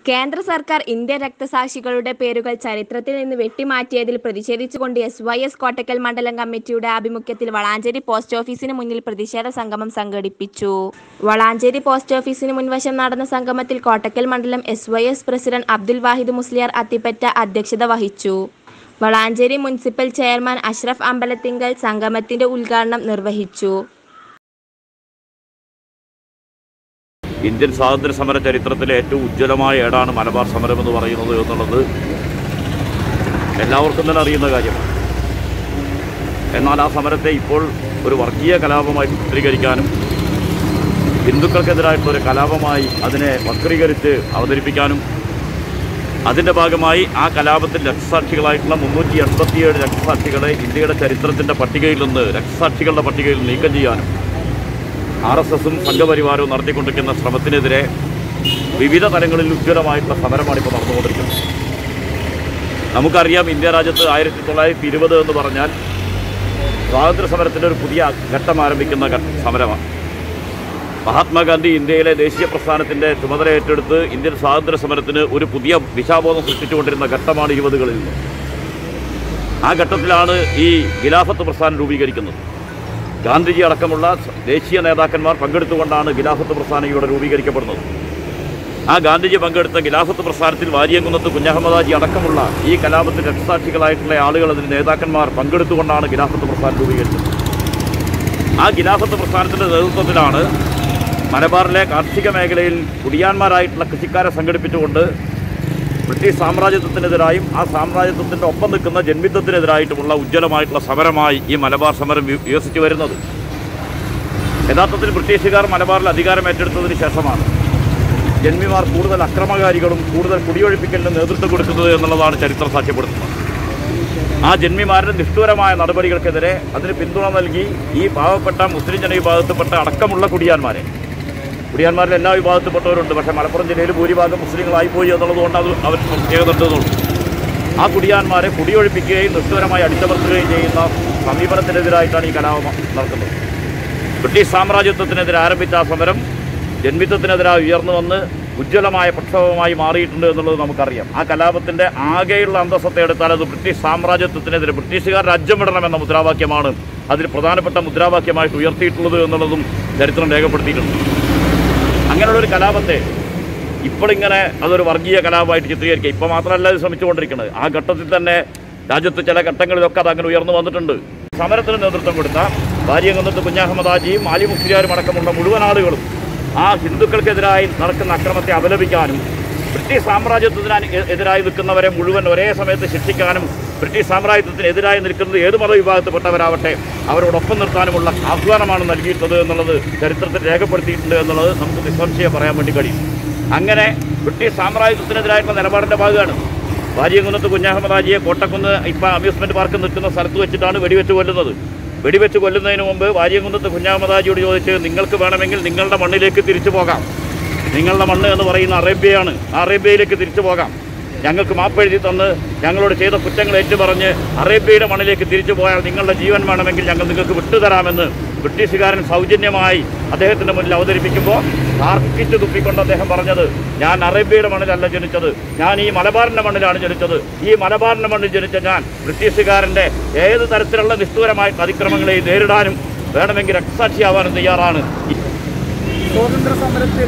കേന്ദ്ര സർക്കാർ ഇന്ത്യൻ രക്തസാക്ഷികളുടെ പേരുകൾ ചരിത്രത്തിൽ നിന്ന് വെട്ടിമാറ്റിയതിൽ പ്രതിഷേധിച്ചുകൊണ്ട് എസ് വൈ എസ് കോട്ടക്കൽ മണ്ഡലം കമ്മിറ്റിയുടെ ആഭിമുഖ്യത്തിൽ വളാഞ്ചേരി പോസ്റ്റ് ഓഫീസിന് മുന്നിൽ പ്രതിഷേധ സംഗമം സംഘടിപ്പിച്ചു. വളാഞ്ചേരി പോസ്റ്റ് ഓഫീസിന് മുൻവശം നടന്ന സംഗമത്തിൽ കോട്ടക്കൽ മണ്ഡലം S Y S president Abdul Wahid Musliyar Athippatta അധ്യക്ഷത വഹിച്ചു. വളാഞ്ചേരി മുനിസിപ്പൽ ചെയർമാൻ അഷ്റഫ് അമ്പലത്തിങ്കൽ സംഗമത്തിന്റെ ഉദ്ഘാടനം നിർവഹിച്ചു. ഇന്ത്യൻ സ്വാതന്ത്ര്യ സമര ചരിത്രത്തിലെ ഏറ്റവും ഉജ്ജ്വലമായ ഏടാണ് മലബാർ സമരം എന്ന് പറയുന്നത് എന്നുള്ളത് എല്ലാവർക്കും തന്നെ അറിയുന്ന കാര്യമാണ് എന്നാൽ ആ സമരത്തെ ഇപ്പോൾ ഒരു വർഗീയ കലാപമായി ചിത്രീകരിക്കാനും ഹിന്ദുക്കൾക്കെതിരായിട്ടുള്ള ഒരു കലാപമായി അതിനെ വക്രീകരിച്ച് അവതരിപ്പിക്കാനും അതിൻ്റെ ഭാഗമായി ആ കലാപത്തിൽ രക്തസാക്ഷികളായിട്ടുള്ള മുന്നൂറ്റി എൺപത്തിയേഴ് രക്തസാക്ഷികളെ ഇന്ത്യയുടെ ചരിത്രത്തിൻ്റെ പട്ടികയിൽ നിന്ന് രക്തസാക്ഷികളുടെ പട്ടികയിൽ നീക്കം ചെയ്യാനും ആർ എസ് എസും സംഘപരിവാരവും നടത്തിക്കൊണ്ടിരിക്കുന്ന ശ്രമത്തിനെതിരെ വിവിധ തലങ്ങളിൽ ഉജ്ജ്വലമായിട്ടുള്ള സമരമാണ് ഇപ്പോൾ നടന്നുകൊണ്ടിരിക്കുന്നത് നമുക്കറിയാം ഇന്ത്യ രാജ്യത്ത് ആയിരത്തി തൊള്ളായിരത്തി ഇരുപത് എന്ന് പറഞ്ഞാൽ സ്വാതന്ത്ര്യ സമരത്തിൻ്റെ ഒരു പുതിയ ഘട്ടം ആരംഭിക്കുന്ന ഘ- സമരമാണ് മഹാത്മാഗാന്ധി ഇന്ത്യയിലെ ദേശീയ പ്രസ്ഥാനത്തിൻ്റെ ചുമതല ഏറ്റെടുത്ത് ഇന്ത്യൻ സ്വാതന്ത്ര്യ സമരത്തിന് ഒരു പുതിയ ദിശാബോധം സൃഷ്ടിച്ചുകൊണ്ടിരുന്ന ഘട്ടമാണ് ഇരുപതുകളിൽ നിന്ന് ആ ഘട്ടത്തിലാണ് ഈ ഖിലാഫത്ത് പ്രസ്ഥാനം രൂപീകരിക്കുന്നത് ഗാന്ധിജി അടക്കമുള്ള ദേശീയ നേതാക്കന്മാർ പങ്കെടുത്തുകൊണ്ടാണ് ഖിലാഫത്ത് പ്രസ്ഥാനം ഇവിടെ രൂപീകരിക്കപ്പെടുന്നത് ആ ഗാന്ധിജി പങ്കെടുത്ത ഖിലാഫത്ത് പ്രസ്ഥാനത്തിൽ വാരിയംകുന്നത്ത് കുഞ്ഞഹമ്മദാജി അടക്കമുള്ള ഈ കലാപത്തിൽ രക്തസാക്ഷികളായിട്ടുള്ള ആളുകൾ അതിൽ നേതാക്കന്മാർ പങ്കെടുത്തുകൊണ്ടാണ് ഖിലാഫത്ത് പ്രസ്ഥാനം രൂപീകരിച്ചത് ആ ഖിലാഫത്ത് പ്രസ്ഥാനത്തിൻ്റെ നേതൃത്വത്തിലാണ് മലബാറിലെ കാർഷിക മേഖലയിൽ കുടിയാന്മാരായിട്ടുള്ള കൃഷിക്കാരെ സംഘടിപ്പിച്ചുകൊണ്ട് ബ്രിട്ടീഷ് സാമ്രാജ്യത്വത്തിനെതിരായും ആ സാമ്രാജ്യത്വത്തിൻ്റെ ഒപ്പം നിൽക്കുന്ന ജന്മിത്വത്തിനെതിരായിട്ടുമുള്ള ഉജ്ജ്വലമായിട്ടുള്ള സമരമായി ഈ മലബാർ സമരം വി- വികസിച്ചു വരുന്നത് യഥാർത്ഥത്തിൽ ബ്രിട്ടീഷുകാർ മലബാറിൽ അധികാരം ഏറ്റെടുത്തതിന് ശേഷമാണ് ജന്മിമാർ കൂടുതൽ അക്രമകാരികളും കൂടുതൽ കുടിയൊഴിപ്പിക്കലിന് നേതൃത്വം കൊടുക്കുന്നത് എന്നുള്ളതാണ് ചരിത്രം സാക്ഷ്യപ്പെടുത്തുന്നത് ആ ജന്മിമാരുടെ നിഷ്ഠൂരമായ നടപടികൾക്കെതിരെ അതിന് പിന്തുണ നൽകി ഈ പാവപ്പെട്ട മുസ്ലിം ജനവിഭാഗത്തിൽപ്പെട്ട അടക്കമുള്ള കുടിയാന്മാരെ കുടിയാന്മാരിൽ എല്ലാ വിഭാഗത്തിൽപ്പെട്ടവരുണ്ട് പക്ഷേ മലപ്പുറം ജില്ലയിൽ ഭൂരിഭാഗം മുസ്ലിങ്ങളായിപ്പോയി എന്നുള്ളതുകൊണ്ട് അത് അവർ പ്രത്യേകത ഉണ്ടെന്നുള്ളൂ ആ കുടിയാന്മാരെ കുടിയൊഴിപ്പിക്കുകയും നിഷ്ഠൂരമായി അടിച്ചമർത്തുകയും ചെയ്യുന്ന സമീപനത്തിനെതിരായിട്ടാണ് ഈ കലാപം നടക്കുന്നത് ബ്രിട്ടീഷ് സാമ്രാജ്യത്വത്തിനെതിരെ ആരംഭിച്ച ആ സമരം ജന്മിത്വത്തിനെതിരായി ഉയർന്നു വന്ന് ഉജ്ജ്വലമായ പ്രക്ഷോഭമായി മാറിയിട്ടുണ്ട് എന്നുള്ളത് നമുക്കറിയാം ആ കലാപത്തിൻ്റെ ആകെയുള്ള അന്തസ്സത്തെ എടുത്താൽ അത് ബ്രിട്ടീഷ് സാമ്രാജ്യത്വത്തിനെതിരെ ബ്രിട്ടീഷുകാർ രാജ്യം വിടണമെന്ന മുദ്രാവാക്യമാണ് അതിൽ പ്രധാനപ്പെട്ട മുദ്രാവാക്യമായിട്ട് ഉയർത്തിയിട്ടുള്ളത് എന്നുള്ളതും ചരിത്രം രേഖപ്പെടുത്തിയിട്ടുണ്ട് അങ്ങനെയുള്ള ഒരു കലാപത്തെ ഇപ്പോഴിങ്ങനെ അതൊരു വർഗീയ കലാപമായിട്ട് ചിത്രീകരിക്കുക ഇപ്പോൾ മാത്രമല്ല ഇത് ശ്രമിച്ചുകൊണ്ടിരിക്കുന്നത് ആ ഘട്ടത്തിൽ തന്നെ രാജ്യത്ത് ചില ഘട്ടങ്ങളിലൊക്കെ അത് അങ്ങനെ ഉയർന്നു വന്നിട്ടുണ്ട് സമരത്തിന് നേതൃത്വം കൊടുത്ത ഭാര്യകുന്നത്ത് കുഞ്ഞാഹമ്മദാജിയും ആലി മുസ്ലിയാരും അടക്കമുള്ള മുഴുവൻ ആളുകളും ആ ഹിന്ദുക്കൾക്കെതിരായി നടക്കുന്ന അക്രമത്തെ അപലപിക്കാനും ബ്രിട്ടീഷ് സാമ്രാജ്യത്വത്തിന് എ- എതിരായി നിൽക്കുന്നവരെ മുഴുവൻ ഒരേ സമയത്ത് ശിക്ഷിക്കാനും ബ്രിട്ടീഷ് സാമ്രാജ്യത്വത്തിന് എതിരായി നിൽക്കുന്നത് ഏത് മതവിഭാഗത്തിൽപ്പെട്ടവരാവട്ടെ അവരോടൊപ്പം നിർത്താനുമുള്ള ആഹ്വാനമാണ് നൽകിയിട്ടുള്ളത് എന്നുള്ളത് ചരിത്രത്തിൽ രേഖപ്പെടുത്തിയിട്ടുണ്ട് എന്നുള്ളത് നമുക്ക് നിസ്സംശയം പറയാൻ വേണ്ടി കഴിയും അങ്ങനെ ബ്രിട്ടീഷ് സാമ്രാജ്യത്വത്തിനെതിരായിട്ടുള്ള നിലപാടിൻ്റെ ഭാഗമാണ് വാര്യംകുന്നത്ത് കുഞ്ഞാഹമ്മദാജിയെ കോട്ടക്കുന്ന് ഇപ്പം അമ്യൂസ്മെൻറ്റ് പാർക്ക് നിൽക്കുന്ന സ്ഥലത്ത് വെച്ചിട്ടാണ് വെടിവെച്ച് കൊല്ലുന്നത് വെടിവെച്ച് കൊല്ലുന്നതിന് മുമ്പ് വാര്യംകുന്നത്ത് കുഞ്ഞാഹമ്മദാജിയോട് ചോദിച്ച് നിങ്ങൾക്ക് വേണമെങ്കിൽ നിങ്ങളുടെ മണ്ണിലേക്ക് തിരിച്ചു പോകാം നിങ്ങളുടെ മണ്ണ് എന്ന് പറയുന്ന അറേബ്യയാണ് ആ അറേബ്യയിലേക്ക് തിരിച്ചു പോകാം ഞങ്ങൾക്ക് മാപ്പെഴുതി തന്ന് ഞങ്ങളോട് ചെയ്ത കുറ്റങ്ങൾ ഏറ്റുപറഞ്ഞ് അറേബ്യയുടെ മണ്ണിലേക്ക് തിരിച്ചു പോയാൽ നിങ്ങളുടെ ജീവൻ വേണമെങ്കിൽ ഞങ്ങൾ നിങ്ങൾക്ക് വിട്ടുതരാമെന്ന് ബ്രിട്ടീഷുകാരൻ സൗജന്യമായി അദ്ദേഹത്തിൻ്റെ മുന്നിൽ അവതരിപ്പിക്കുമ്പോൾ ആർക്കിച്ച് തുപ്പിക്കൊണ്ട് അദ്ദേഹം പറഞ്ഞത് ഞാൻ അറേബ്യയുടെ മണ്ണിലല്ല ജനിച്ചത് ഞാൻ ഈ മലബാറിൻ്റെ മണ്ണിലാണ് ജനിച്ചത് ഈ മലബാറിൻ്റെ മണ്ണിൽ ജനിച്ച ഞാൻ ബ്രിട്ടീഷുകാരൻ്റെ ഏത് തരത്തിലുള്ള നിഷ്ഠൂരമായ അതിക്രമങ്ങളെ നേരിടാനും വേണമെങ്കിൽ രക്തസാക്ഷിയാവാനും തയ്യാറാണ് ഈ സ്വാതന്ത്ര്യ സമരത്തിൽ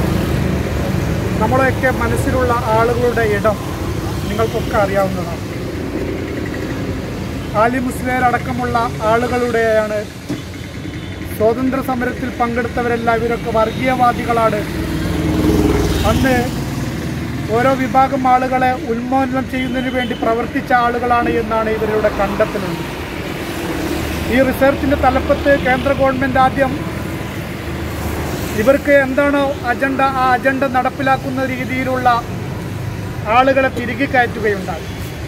നമ്മളെയൊക്കെ മനസ്സിലുള്ള ആളുകളുടെ ഇടം നിങ്ങൾക്കൊക്കെ അറിയാവുന്നതാണ് ആലി മുസ്ലിയരടക്കമുള്ള ആളുകളുടെയാണ് സ്വാതന്ത്ര്യ സമരത്തിൽ പങ്കെടുത്തവരെല്ലാം ഇവരൊക്കെ വർഗീയവാദികളാണ് അന്ന് ഓരോ വിഭാഗം ആളുകളെ ഉന്മൂലനം ചെയ്യുന്നതിന് വേണ്ടി പ്രവർത്തിച്ച ആളുകളാണ് എന്നാണ് ഇവരുടെ കണ്ടെത്തലുണ്ട് ഈ റിസർച്ചിൻ്റെ തലപ്പത്ത് കേന്ദ്ര ഗവൺമെൻറ് ആദ്യം ഇവർക്ക് എന്താണോ അജണ്ട ആ അജണ്ട നടപ്പിലാക്കുന്ന രീതിയിലുള്ള ആളുകളെ തിരികെ കയറ്റുകയുണ്ടായി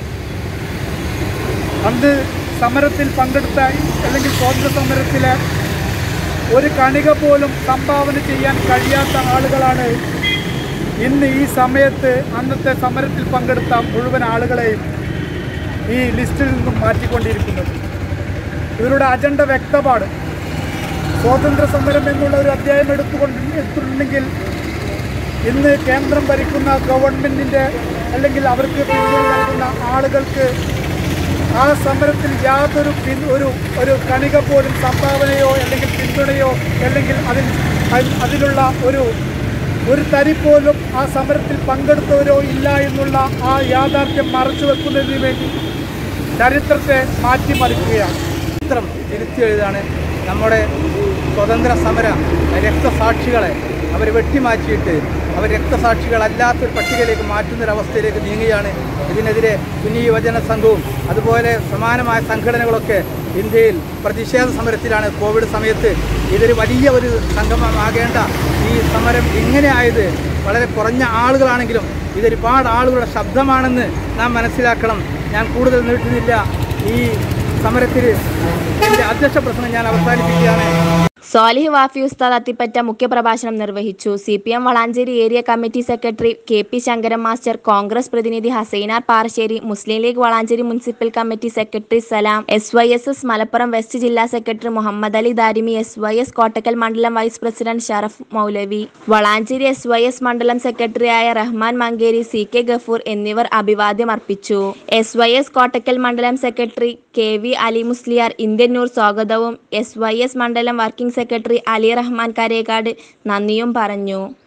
അന്ന് സമരത്തിൽ പങ്കെടുത്ത അല്ലെങ്കിൽ സ്വാതന്ത്ര്യ സമരത്തിലെ ഒരു കണിക പോലും സംഭാവന ചെയ്യാൻ കഴിയാത്ത ആളുകളാണ് ഇന്ന് ഈ സമയത്ത് അന്നത്തെ സമരത്തിൽ പങ്കെടുത്ത മുഴുവൻ ആളുകളെയും ഈ ലിസ്റ്റിൽ നിന്നും മാറ്റിക്കൊണ്ടിരിക്കുന്നത് ഇവരുടെ അജണ്ട വ്യക്തമാണ് സ്വാതന്ത്ര്യ സമരം എന്നുള്ള ഒരു അധ്യായം എടുത്തുകൊണ്ട് എടുത്തിട്ടുണ്ടെങ്കിൽ ഇന്ന് കേന്ദ്രം ഭരിക്കുന്ന ഗവൺമെൻറ്റിൻ്റെ അല്ലെങ്കിൽ അവർക്ക് പിന്തുണ നൽകുന്ന ആളുകൾക്ക് ആ സമരത്തിൽ യാതൊരു പിൻ ഒരു ഒരു കണിക പോലും സംഭാവനയോ അല്ലെങ്കിൽ പിന്തുണയോ അല്ലെങ്കിൽ അതിൽ അതിൽ- അതിലുള്ള ഒരു ഒരു തരി പോലും ആ സമരത്തിൽ പങ്കെടുത്തവരോ ഇല്ല എന്നുള്ള ആ യാഥാർത്ഥ്യം മറച്ചു വെക്കുന്നതിന് വേണ്ടി ചരിത്രത്തെ മാറ്റിമറിക്കുകയാണ് ചരിത്രം തിരുത്തി എഴുതാണ് നമ്മുടെ സ്വതന്ത്ര സമര രക്തസാക്ഷികളെ അവർ വെട്ടിമാറ്റിയിട്ട് അവർ രക്തസാക്ഷികളല്ലാത്തൊരു പട്ടികയിലേക്ക് മാറ്റുന്നൊരവസ്ഥയിലേക്ക് നീങ്ങുകയാണ് ഇതിനെതിരെ സുന്നി യുവജന സംഘവും അതുപോലെ സമാനമായ സംഘടനകളൊക്കെ ഇന്ത്യയിൽ പ്രതിഷേധ സമരത്തിലാണ് കോവിഡ് സമയത്ത് ഇതൊരു വലിയ ഒരു സംഗമമാകേണ്ട ഈ സമരം ഇങ്ങനെ ആയത് വളരെ കുറഞ്ഞ ആളുകളാണെങ്കിലും ഇതൊരുപാട് ആളുകളുടെ ശബ്ദമാണെന്ന് നാം മനസ്സിലാക്കണം ഞാൻ കൂടുതൽ നീട്ടുന്നില്ല ഈ സമരത്തിൽ എൻ്റെ അധ്യക്ഷ പ്രസംഗം ഞാൻ അവസാനിപ്പിക്കുകയാണ് സ്വാലിഹ് വാഫി ഉസ്താദ് അത്തിപ്പറ്റ മുഖ്യപ്രഭാഷണം നിർവഹിച്ചു C P M Valanchery area committee secretary K P Sankaran master Congress പ്രതിനിധി Hassainar Parassery Muslim League Valanchery municipal committee secretary Salam S Y S S Malappuram west ജില്ലാ secretary Muhammad Ali Darimi S Y S Kottakkal മണ്ഡലം vice president Sharaf Moulavi Valanchery S Y S മണ്ഡലം സെക്രട്ടറിയായ റഹ്മാൻ മങ്കേരി സി കെ ഗഫൂർ എന്നിവർ അഭിവാദ്യം അർപ്പിച്ചു എസ് വൈ എസ് കോട്ടക്കൽ മണ്ഡലം secretary K V Ali Musliyar Indian Noor സ്വാഗതവും എസ് വൈ എസ് മണ്ഡലം വർക്കിംഗ് സെക്രട്ടറി അലി റഹ്മാൻ കരേക്കാട് നന്ദിയും പറഞ്ഞു